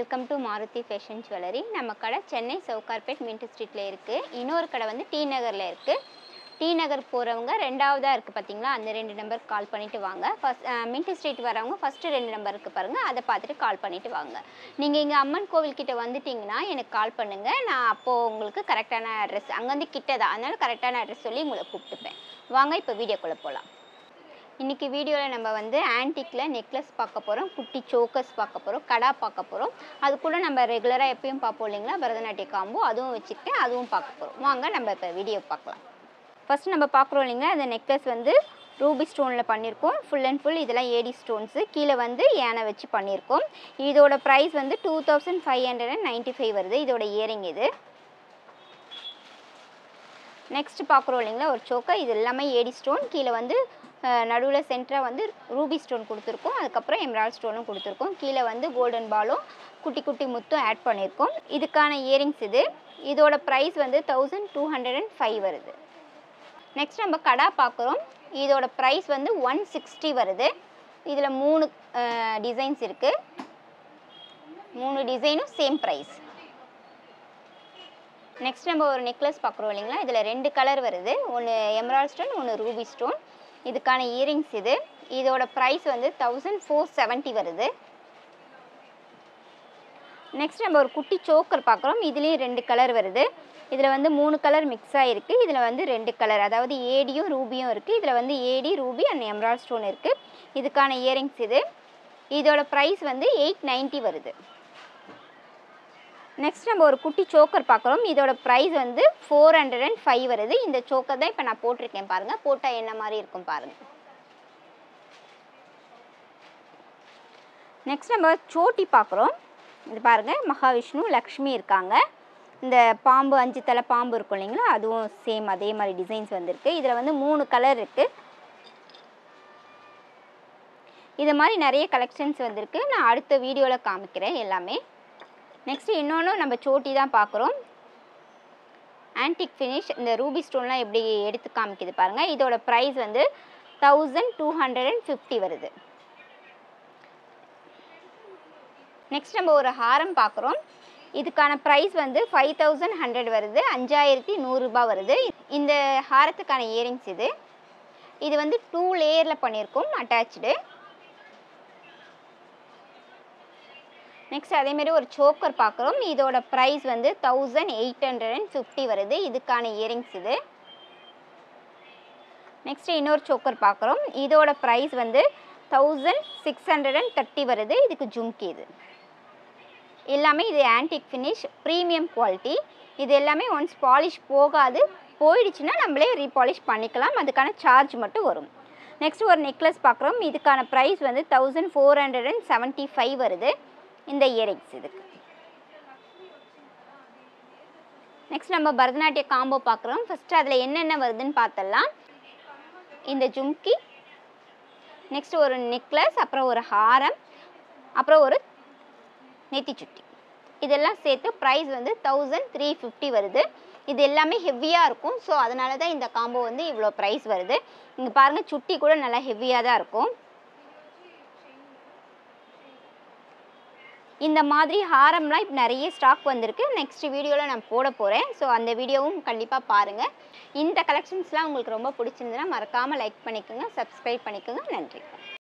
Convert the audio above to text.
welcome to Maruthi fashion jewellery நம்ம கடை Chennai Sowcarpet mint ஸ்ட்ரீட்டில் இருக்குது இன்னொரு கடை வந்து டி நகரில் இருக்குது டி நகர் போகிறவங்க ரெண்டாவதாக இருக்குது பார்த்தீங்களா அந்த ரெண்டு நம்பருக்கு கால் பண்ணிவிட்டு வாங்க ஃபஸ்ட் மின்ட் ஸ்ட்ரீட் வரவங்க ஃபஸ்ட்டு ரெண்டு நம்பருக்கு பாருங்கள் அதை பார்த்துட்டு கால் பண்ணிவிட்டு வாங்க நீங்கள் இங்கே அம்மன் கோவில்கிட்ட வந்துட்டிங்கன்னா எனக்கு கால் பண்ணுங்கள் நான் அப்போது உங்களுக்கு கரெக்டான அட்ரஸ் அங்கேருந்து கிட்ட தான் அதனால் கரெக்டான அட்ரஸ் சொல்லி உங்களை கூப்பிட்டுப்பேன் வாங்க இப்போ வீடியோக்குள்ளே போகலாம் இன்றைக்கி வீடியோவில் நம்ம வந்து ஆன்டிக்கில் நெக்லஸ் பார்க்க போகிறோம் குட்டி சோக்கர்ஸ் பார்க்க போகிறோம் கடா பார்க்க போகிறோம் அது கூட நம்ம ரெகுலராக எப்பயும் பார்ப்போம் இல்லைங்களா பரதநாட்டிய காம்போ அதுவும் வச்சுருக்கேன் அதுவும் பார்க்க போகிறோம் வாங்க நம்ம இப்போ வீடியோ பார்க்கலாம் ஃபஸ்ட் நம்ம பார்க்குறோம் இல்லைங்களா அந்த நெக்லஸ் வந்து ரூபி ஸ்டோனில் பண்ணியிருக்கோம் ஃபுல் அண்ட் ஃபுல் இதெல்லாம் ஏடி ஸ்டோன்ஸு கீழே வந்து யானை வச்சு பண்ணியிருக்கோம் இதோட ப்ரைஸ் வந்து two thousand five hundred and ninety five வருது இதோட இயரிங் இது நெக்ஸ்ட் பார்க்குறோம் இல்லைங்களா ஒரு சோக்கர் இது எல்லாமே ஏடி ஸ்டோன் கீழே வந்து நடுவில் சென்டராக வந்து ரூபி ஸ்டோன் கொடுத்துருக்கோம் அதுக்கப்புறம் எம்ராய்ட் ஸ்டோனும் கொடுத்துருக்கோம் கீழே வந்து கோல்டன் பாலும் குட்டி குட்டி முத்தும் ஆட் பண்ணியிருக்கோம் இதுக்கான இயரிங்ஸ் இது இதோட ப்ரைஸ் வந்து thousand two hundred and five வருது நெக்ஸ்ட் நம்ம கடா பார்க்குறோம் இதோட ப்ரைஸ் வந்து ஒன் சிக்ஸ்டி வருது இதில் மூணு டிசைன்ஸ் இருக்குது மூணு டிசைனும் சேம் ப்ரைஸ் நெக்ஸ்ட் நம்ம ஒரு நெக்லஸ் பார்க்குறோம் இல்லைங்களா இதில் ரெண்டு கலர் வருது ஒன்று எம்ராய்ட் ஸ்டோன் ஒன்று ரூபி ஸ்டோன் இதுக்கான இயரிங்ஸ் இது இதோட ப்ரைஸ் வந்து தௌசண்ட் ஃபோர் செவன்ட்டி வருது நெக்ஸ்ட் நம்ம ஒரு குட்டி சோக்கர் பார்க்குறோம் இதுலேயும் ரெண்டு கலர் வருது இதில் வந்து மூணு கலர் மிக்ஸ் ஆகிருக்கு இதில் வந்து ரெண்டு கலர் அதாவது ஏடியும் ரூபியும் இருக்குது இதில் வந்து AD ruby and emerald stone இருக்குது இதுக்கான இயரிங்ஸ் இது இதோட ப்ரைஸ் வந்து எயிட் நைன்ட்டி வருது நெக்ஸ்ட் நம்ம ஒரு குட்டி சோக்கர் பார்க்குறோம் இதோட ப்ரைஸ் வந்து ஃபோர் ஹண்ட்ரட் அண்ட் ஃபைவ் வருது இந்த சோக்கர் தான் இப்போ நான் போட்டிருக்கேன் பாருங்கள் போட்டால் என்ன மாதிரி இருக்கும் பாருங்கள் நெக்ஸ்ட் நம்ம சோட்டி பார்க்குறோம் இது பாருங்கள் மகாவிஷ்ணு லக்ஷ்மி இருக்காங்க இந்த பாம்பு அஞ்சு தலை பாம்பு இருக்கும் இல்லைங்களா அதுவும் சேம் அதே மாதிரி டிசைன்ஸ் வந்திருக்கு இதில் வந்து மூணு கலர் இருக்குது இது மாதிரி நிறைய கலெக்ஷன்ஸ் வந்திருக்கு நான் அடுத்த வீடியோவில் காமிக்கிறேன் எல்லாமே நெக்ஸ்ட்டு இன்னொன்று நம்ம சோட்டி தான் பார்க்குறோம் ஆன்டிக் ஃபினிஷ் இந்த ரூபி ஸ்டோன்லாம் எப்படி எடுத்து காமிக்குது பாருங்கள் இதோட ப்ரைஸ் வந்து thousand two hundred and fifty வருது நெக்ஸ்ட் நம்ம ஒரு ஹாரம் பார்க்குறோம் இதுக்கான ப்ரைஸ் வந்து ஃபைவ் தௌசண்ட் ஹண்ட்ரட் வருது அஞ்சாயிரத்தி நூறுரூபா வருது இந்த ஹாரத்துக்கான இயரிங்ஸ் இது இது வந்து டூ லேயரில் பண்ணியிருக்கோம் அட்டாச்சு நெக்ஸ்ட் அதேமாரி ஒரு சோக்கர் பார்க்குறோம் இதோட ப்ரைஸ் வந்து thousand eight hundred and fifty வருது இதுக்கான இயரிங்ஸ் இது நெக்ஸ்ட் இன்னொரு சோக்கர் பார்க்குறோம் இதோட ப்ரைஸ் வந்து thousand six hundred and thirty வருது இதுக்கு ஜும்கி இது எல்லாமே இது ஆன்டிக் ஃபினிஷ் ப்ரீமியம் குவாலிட்டி இது எல்லாமே ஒன்ஸ் பாலிஷ் போகாது போயிடுச்சுன்னா நம்மளே ரீபாலிஷ் பண்ணிக்கலாம் அதுக்கான சார்ஜ் மட்டும் வரும் நெக்ஸ்ட் ஒரு நெக்லஸ் பார்க்குறோம் இதுக்கான ப்ரைஸ் வந்து thousand four hundred and seventy five வருது இந்த இயரிங்ஸ் இதுக்கு நெக்ஸ்ட் நம்ம பரதநாட்டிய காம்போ பார்க்குறோம் ஃபஸ்ட்டு அதில் என்னென்ன வருதுன்னு பார்த்தலாம் இந்த ஜும்கி நெக்ஸ்ட் ஒரு நெக்லஸ் அப்புறம் ஒரு ஹாரம் அப்புறம் ஒரு நெத்தி சுட்டி இதெல்லாம் சேர்த்து ப்ரைஸ் வந்து தௌசண்ட் த்ரீ ஃபிஃப்டி வருது இது எல்லாமே ஹெவியாக இருக்கும் ஸோ அதனால தான் இந்த காம்போ வந்து இவ்வளோ ப்ரைஸ் வருது இங்கே பாருங்கள் சுட்டி கூட நல்லா ஹெவியாக தான் இருக்கும் இந்த மாதிரி ஹாரம்லாம் இப்போ நிறைய ஸ்டாக் வந்திருக்கு நெக்ஸ்ட் வீடியோவில் நான் போட போகிறேன் ஸோ அந்த வீடியோவும் கண்டிப்பாக பாருங்கள் இந்த கலெக்ஷன்ஸ்லாம் உங்களுக்கு ரொம்ப பிடிச்சிருந்ததுன்னா மறக்காமல் லைக் பண்ணிக்கோங்க சப்ஸ்கிரைப் பண்ணிக்கோங்க நன்றி